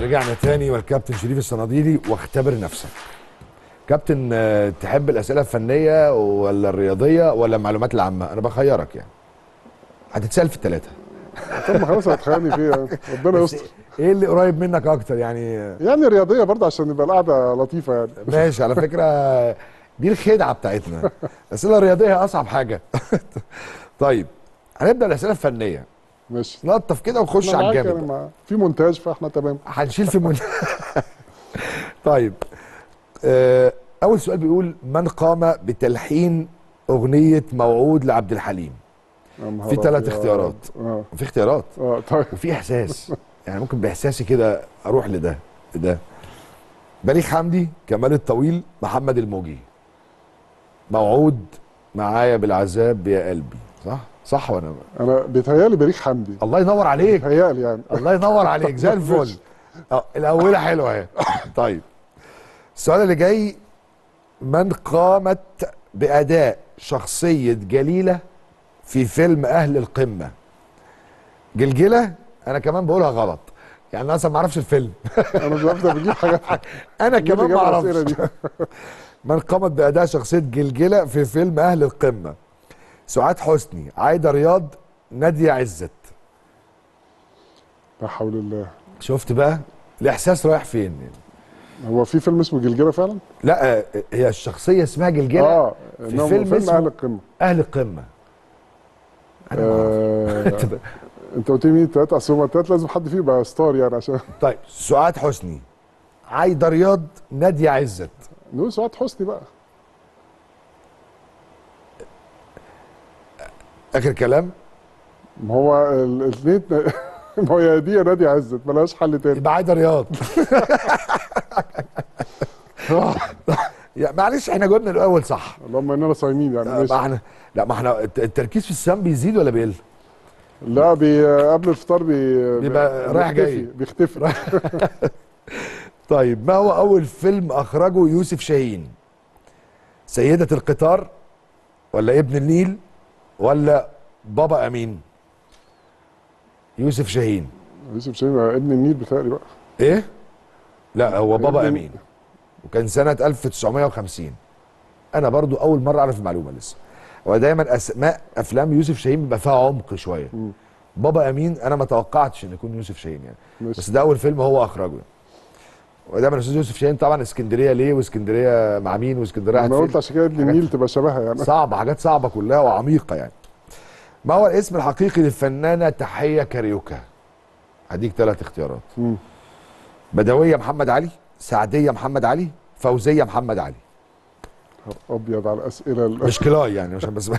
رجعنا تاني والكابتن شريف الصناديلي واختبر نفسك كابتن آه، تحب الاسئله الفنيه ولا الرياضيه ولا المعلومات العامه انا بخيرك يعني هتتسال في الثلاثه طب ما خلاص هتخيلني فيه ربنا يستر ايه اللي قريب منك اكتر يعني يعني رياضيه برضه عشان يبقى القعده لطيفه يعني ماشي على فكره دي الخدعه بتاعتنا الاسئله الرياضيه اصعب حاجه طيب هنبدا الاسئله الفنيه ماشي نلطف كده ونخش أنا على معاك الجامد يعني بقى. مع- في مونتاج فاحنا تمام هنشيل في من... طيب آه، اول سؤال بيقول من قام بتلحين اغنيه موعود لعبد الحليم يا نهار في ثلاث أبيض. اختيارات اه في اختيارات اه طيب وفي احساس يعني ممكن باحساسي كده اروح لده لده بليغ حمدي كمال الطويل محمد الموجي موعود معايا بالعذاب يا قلبي صح صح وانا انا بيتهيألي بليغ حمدي الله ينور عليك بيتهيألي يعني الله ينور عليك زي الفل اه الاولى حلوه اهي طيب السؤال اللي جاي من قامت باداء شخصيه جليله في فيلم اهل القمه جلجله انا كمان بقولها غلط يعني انا اصلا ما اعرفش الفيلم انا بفضل بجيب حاجات انا مين اللي كمان جاب ما الأسئلة اعرفش دي من قامت باداء شخصيه جلجله في فيلم اهل القمه سعاد حسني عايده رياض ناديه عزت لا حول الله شفت بقى الاحساس رايح فين هو في فيلم اسمه جلجله فعلا؟ لا هي الشخصيه اسمها جلجله اه في إنه فيلم فيلم اسمه اهل القمه اهل القمه انا ما أعرف. آه انت قلت لي مين التلاته اصل هما التلاته لازم حد فيهم يبقى ستار يعني عشان طيب سعاد حسني عايده رياض ناديه عزت نقول سعاد حسني بقى اخر كلام ما هو الاثنين ما هو يا دي يا نادي عزت ملهاش حل تاني يبقى عايده رياض يا معلش احنا جبنا الاول صح اللهم اننا صايمين يعني ما ماشي احنا لا ما احنا الت- التركيز في الصيام بيزيد ولا بيقل؟ لا بي قبل الفطار بي بيبقى رايح بيختفي- جاي. بيختفي طيب ما هو اول فيلم اخرجه يوسف شاهين؟ سيدة القطار ولا ابن النيل ولا بابا امين؟ يوسف شاهين يوسف شاهين ابن النيل بتاعي بقى ايه؟ لا هو بابا ابن- امين وكان سنة 1950 انا برضو اول مرة اعرف المعلومة لسه هو دايما اسماء افلام يوسف شاهين بيبقى فيها عمق شوية مم. بابا امين انا ما توقعتش ان يكون يوسف شاهين يعني ماشي. بس ده اول فيلم هو اخرجه ودايما الاستاذ يوسف شاهين طبعا اسكندريه ليه واسكندريه مع مين واسكندريه انا راحت قلت فين عشان كده ابن النيل تبقى شبهها يعني صعبه حاجات صعبه كلها وعميقه يعني ما هو الاسم الحقيقي للفنانه تحيه كاريوكا هديك ثلاث اختيارات مم. بدويه محمد علي سعديه محمد علي فوزيه محمد علي ابيض على الاسئله ال- مش كلاي يعني عشان بس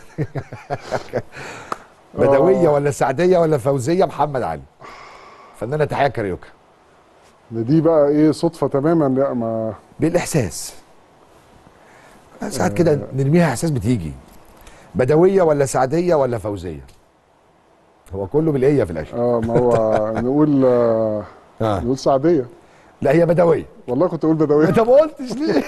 بدويه آه. ولا سعديه ولا فوزيه محمد علي فنانه تحيه كاريوكا دي بقى ايه صدفه تماما لا ما بالاحساس ساعات كده نرميها احساس بتيجي بدويه ولا سعديه ولا فوزيه هو كله بالايه في الاخر اه ما هو نقول آه آه. نقول سعديه لا هي بدويه والله كنت اقول بدويه انت ما قلتش ليه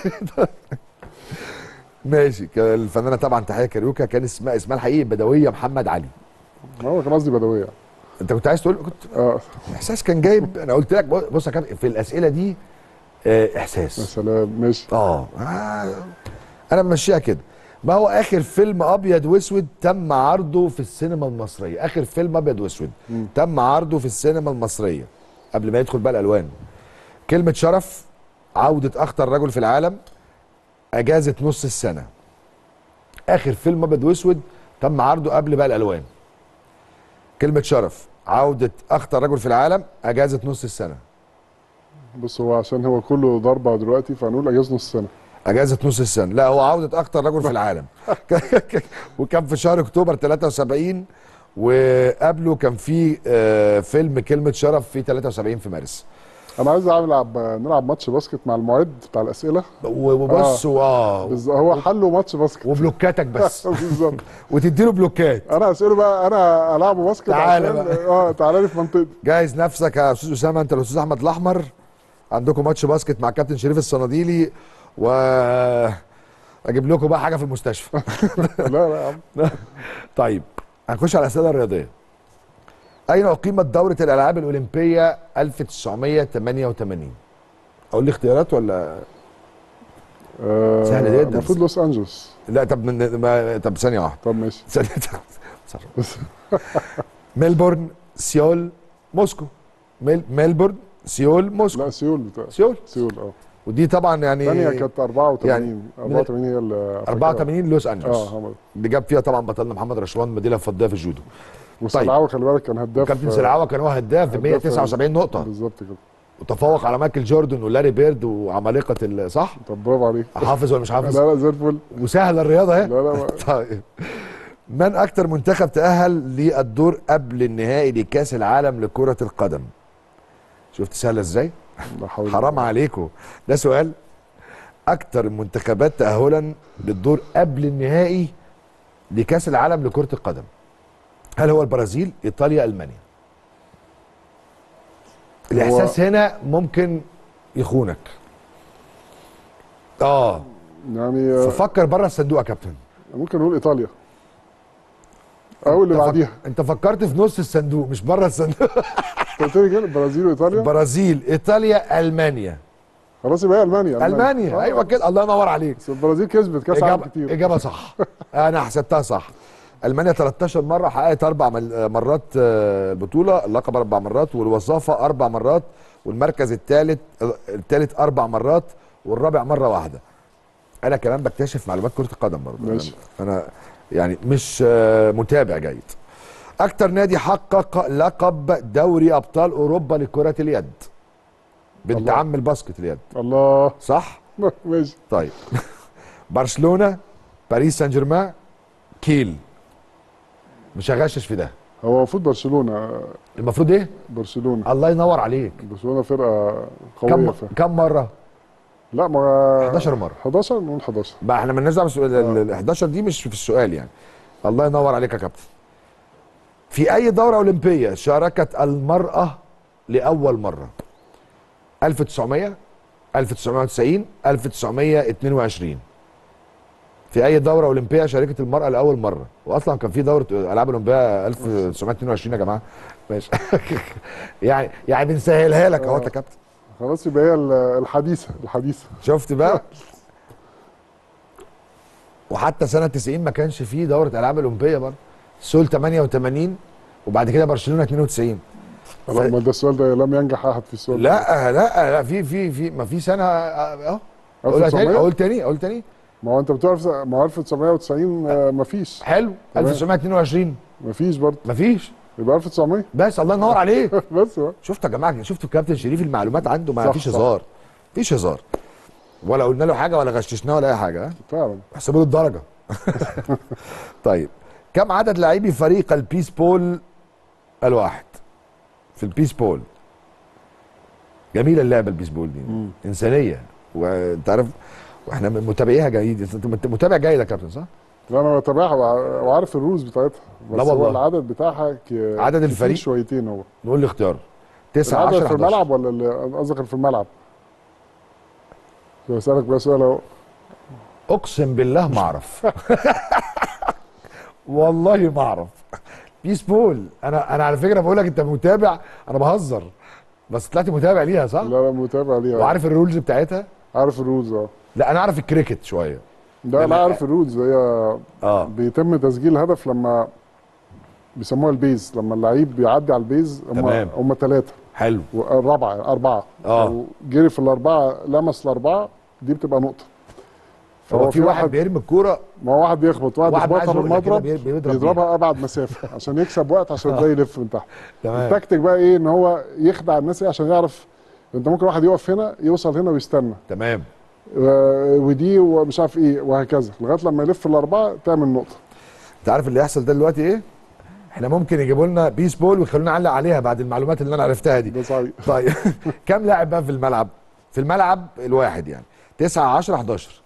ماشي كان الفنانه طبعا تحيه كاريوكا كان اسمها اسمها الحقيقي بدويه محمد علي ما هو كان قصدي بدويه انت كنت عايز تقول كنت اه احساس كان جايب انا قلت لك بص يا كابتن في الاسئله دي آه، يا احساس سلام ماشي اه آه. انا بمشيها كده ما هو اخر فيلم ابيض واسود تم عرضه في السينما المصريه اخر فيلم ابيض واسود مم. تم عرضه في السينما المصريه قبل ما يدخل بقى الالوان كلمه شرف عوده اخطر رجل في العالم اجازه نص السنه اخر فيلم ابيض واسود تم عرضه قبل بقى الالوان كلمه شرف عوده اخطر رجل في العالم اجازه نص السنه بص هو عشان هو كله ضربه دلوقتي فهنقول اجازه نص سنه اجازه نص السنه لا هو عوده اخطر رجل في العالم وكان في شهر اكتوبر 73 وقبله كان في آه، فيلم كلمه شرف في 73 في مارس انا عايز العب نلعب ماتش باسكت مع المعد بتاع الاسئله و- وبص واه بز- هو حله ماتش باسكت وبلوكاتك بس بالظبط وتديله بلوكات انا اسئله بقى انا العبه باسكت تعالى عشان- بقى. اه تعالى لي في منطقتي جهز نفسك يا استاذ اسامه انت الاستاذ احمد الاحمر عندكم ماتش باسكت مع كابتن شريف الصناديلي و اجيب لكم بقى حاجه في المستشفى لا لا يا عم طيب هنخش على الاسئله الرياضيه اين اقيمت دوره الالعاب الاولمبيه 1988 اقول لي اختيارات ولا آه، سهلة جدا. المفروض لوس انجلوس لا طب من... ما... طب ثانيه واحده طب ماشي ثانيه ميلبورن سيول موسكو ميل... ميلبورن سيول موسكو لا سيول بتاع سيول سيول اه ودي طبعا يعني الثانية كانت 84 يعني 84 هي اللي 84 لوس اه انجلوس هم- اللي جاب فيها طبعا بطلنا محمد رشوان ميداليه فضيه في الجودو وسلعوه خلي بالك كان هداف كابتن سلعوه كان هو هداف ب هداف 179 نقطه بالظبط كده وتفوق على مايكل جوردن ولاري بيرد وعمالقه ال- صح طب برافو عليك حافظ ولا مش لا حافظ لا زي الفل وسهله الرياضه اهي لا لا طيب من اكتر منتخب تاهل للدور قبل النهائي لكاس العالم لكره القدم شفت سهله ازاي لا حول حرام عليكم ده سؤال اكتر المنتخبات تاهلا للدور قبل النهائي لكاس العالم لكره القدم هل هو البرازيل ايطاليا المانيا الاحساس هنا ممكن يخونك اه يعني آه، ففكر بره الصندوق يا كابتن ممكن نقول ايطاليا او اللي انت فك- بعديها انت فكرت في نص الصندوق مش بره الصندوق انت قلت لي كده البرازيل وايطاليا البرازيل ايطاليا المانيا خلاص يبقى هي المانيا المانيا آه. ايوه كده الله ينور عليك بس البرازيل كسبت كاس عالم اجابه كتير اجابه صح انا حسبتها صح المانيا 13 مره حققت اربع مل- مرات آه، البطوله اللقب اربع مرات والوصافه اربع مرات والمركز الثالث الثالث اربع مرات والرابع مره واحده انا كمان بكتشف معلومات كره القدم برضه ماشي. انا يعني مش آه، متابع جيد اكتر نادي حقق لقب دوري ابطال اوروبا لكره اليد بنت الله. عم الباسكت اليد الله صح ماشي طيب برشلونه باريس سان جيرمان كيل مش هغشش في ده هو المفروض برشلونه المفروض ايه برشلونه الله ينور عليك برشلونه فرقه قويه كم فعلا كم مره لا ما 11 مره 11 نقول 11 بقى احنا مالناش دعوه بالسؤال ال 11 دي مش في السؤال يعني الله ينور عليك يا كابتن في اي دوره اولمبيه شاركت المراه لاول مره 1900 1990 1922 في اي دوره اولمبيه شاركت المراه لاول مره واصلا كان في دوره العاب اولمبيه 1922 يا جماعه ماشي يعني يعني بنسهلها لك اهو يا كابتن خلاص يبقى هي ال- الحديثه الحديثه شفت بقى وحتى سنه 90 ما كانش فيه دوره العاب اولمبيه برضه سول 88 وبعد كده برشلونه 92 ف... ما ده السؤال ده لم ينجح احد في السؤال ده. لا لا لا في في في ما في سنه اهو اقولها تاني 1900 اقول تاني اقول تاني ما هو انت بتعرف ما هو 1990 آه، ما فيش حلو تمام. 1922 ما فيش برضه ما فيش يبقى 1900 بس الله ينور عليك بس بقى. شفتوا يا جماعه شفتوا الكابتن شريف المعلومات عنده ما صح، فيش صح. هزار فيش هزار ولا قلنا له حاجه ولا غششناه ولا اي حاجه ها فعلا احسبوا له الدرجه طيب كم عدد لاعبي فريق البيس بول الواحد في البيس بول جميله اللعبه البيس بول دي مم. انسانيه وانت عارف واحنا من متابعيها جيد انت متابع جيد يا كابتن صح لا انا بتابعها وع- وعارف الرولز بتاعتها بس لا والله. هو العدد بتاعها ك... عدد كتير الفريق؟ شويتين هو نقول لي اختيار 9 العدد 10 في 11 الملعب ولا اللي- قصدك اللي في الملعب بسألك بقى سؤال اهو اقسم بالله ما اعرف والله ما اعرف بيس بول انا انا على فكره بقول لك انت متابع انا بهزر بس طلعت متابع ليها صح لا لا متابع ليها وعارف الرولز بتاعتها عارف الرولز اه لا انا اعرف الكريكت شويه لا لما- لا عارف الرولز هي اه بيتم تسجيل هدف لما بيسموها البيز لما اللعيب بيعدي على البيز هم تمام. هم ثلاثه حلو والرابعه اربعه آه. لو جري في الاربعه لمس الاربعه دي بتبقى نقطه هو في واحد بيرمي الكوره ما هو واحد بيخبط واحد واحد يخبطها معاه زرقة كده بالمضرب بي- بيضرب بيضربها ابعد مسافه عشان يكسب وقت عشان ده يلف من تحت تمام التكتيك بقى ايه ان هو يخدع الناس ايه عشان يعرف انت ممكن واحد يقف هنا يوصل هنا ويستنى تمام آه، ودي ومش عارف ايه وهكذا لغايه لما يلف الاربعه تعمل نقطه انت عارف اللي يحصل ده دلوقتي ايه احنا ممكن يجيبوا لنا بيس بول ويخلونا نعلق عليها بعد المعلومات اللي انا عرفتها دي ده صحيح طيب كم لاعب بقى في الملعب في الملعب الواحد يعني 9 10 11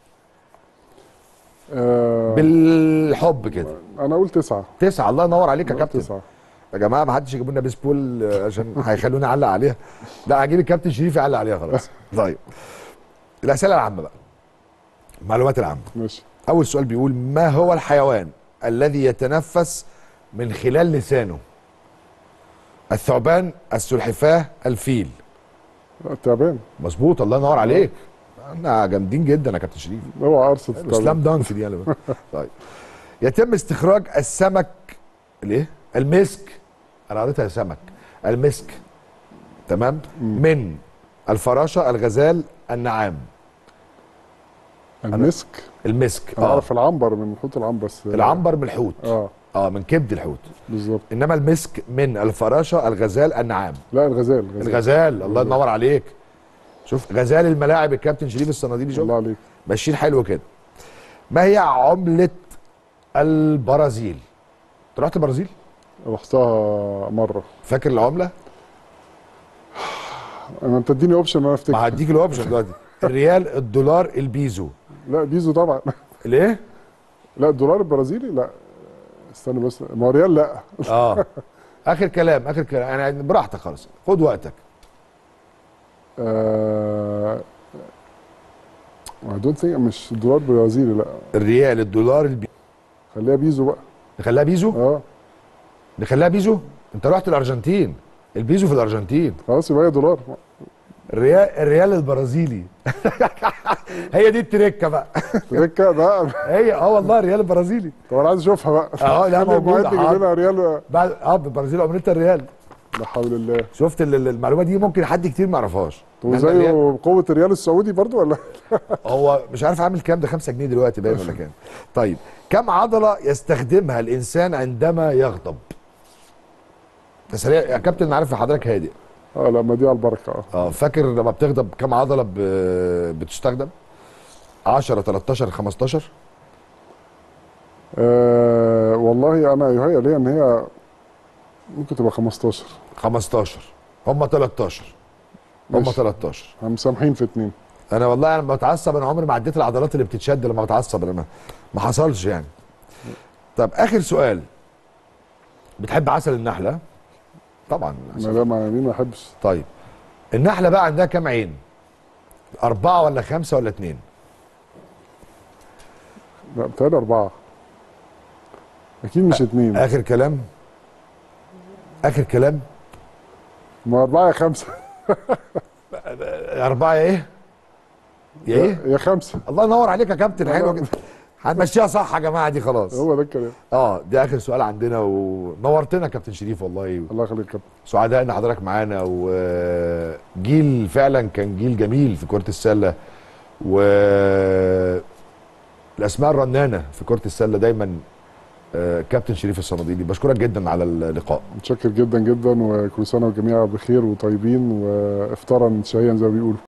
آه بالحب كده انا اقول تسعه تسعة الله ينور عليك يا أقول كابتن تسعه يا جماعه ما حدش يجيب لنا بيس بول آه، عشان هيخلوني اعلق عليها لا هجيب الكابتن شريف يعلق عليها خلاص طيب الاسئله العامه بقى المعلومات العامه ماشي اول سؤال بيقول ما هو الحيوان الذي يتنفس من خلال لسانه الثعبان السلحفاه الفيل تعبان مظبوط الله ينور عليك احنا جامدين جدا يا كابتن شريف اوعى ارصد سلام دانك دي انا طيب يتم استخراج السمك الايه المسك انا قريتها سمك المسك تمام من الفراشه الغزال النعام المسك المسك انا اه اعرف العنبر من حوت العنبر بس العنبر من الحوت اه اه من كبد الحوت بالظبط انما المسك من الفراشه الغزال النعام لا الغزال الغزال الله ينور عليك شوف غزال الملاعب الكابتن شريف الصناديلي شوف الله عليك ماشيين حلو كده ما هي عملة البرازيل؟ أنت رحت البرازيل؟ رحتها مره فاكر العملة؟ انا انت اديني اوبشن انا ما افتكر هديك الاوبشن دلوقتي الريال الدولار البيزو لا بيزو طبعا ليه؟ لا الدولار البرازيلي لا استنى بس ما هو ريال لا اه اخر كلام اخر كلام انا براحتك خالص خد وقتك آه I don't think مش الدولار البرازيلي لا الريال الدولار البيزو خليها بيزو بقى نخليها بيزو؟ اه نخليها بيزو؟ انت رحت الارجنتين البيزو في الارجنتين خلاص يبقى هي دولار الريال الريال البرازيلي هي دي التركه بقى تركه بقى هي اه والله الريال البرازيلي طب انا عايز اشوفها بقى اه لا خلي موجوده المعد يجيب لنا ريال بعد اه بالبرازيل عملتها الريال لا حول الله شفت ال- ال- المعلومه دي ممكن حد كتير ما يعرفهاش طب إن إحنا الريال- زيه قوه الريال السعودي برضو ولا هو مش عارف عامل كام ده 5 جنيه دلوقتي باين ولا كام طيب كم عضله يستخدمها الانسان عندما يغضب يا سريع يا كابتن أنا عارف حضرتك هادئ اه لا ما دي على البركه اه اه فاكر لما بتغضب كم عضله ب... بتستخدم 10 13 15 آه والله انا يهيأ لي ان هي ممكن تبقى 15 15 هم 13 هم ماشي. 13 احنا مسامحين في اتنين انا والله انا لما بتعصب انا عمري ما عديت العضلات اللي بتتشد لما بتعصب انا ما- ما حصلش يعني طب اخر سؤال بتحب عسل النحله طبعا ما عسل. لا ما مين ما يحبش طيب النحله بقى عندها كام عين أربعة ولا خمسة ولا اتنين لا بتهيألي اربعه اكيد مش اتنين آخر كلام آخر كلام ما اربعه يا خمسه أربعة إيه؟ يا إيه؟ يا خمسه الله ينور عليك يا كابتن حلوة كده هنمشيها صح يا جماعة دي خلاص هو ده الكلام اه دي آخر سؤال عندنا ونورتنا يا كابتن شريف والله الله يخليك يا كابتن سعداء ان حضرتك معانا وجيل فعلا كان جيل جميل في كرة السلة و الاسماء الرنانة في كرة السلة دايما آه، كابتن شريف الصناديلي بشكرك جدا على اللقاء متشكر جدا جدا وكل سنه والجميع بخير وطيبين وافطارا شهيا زي ما بيقولوا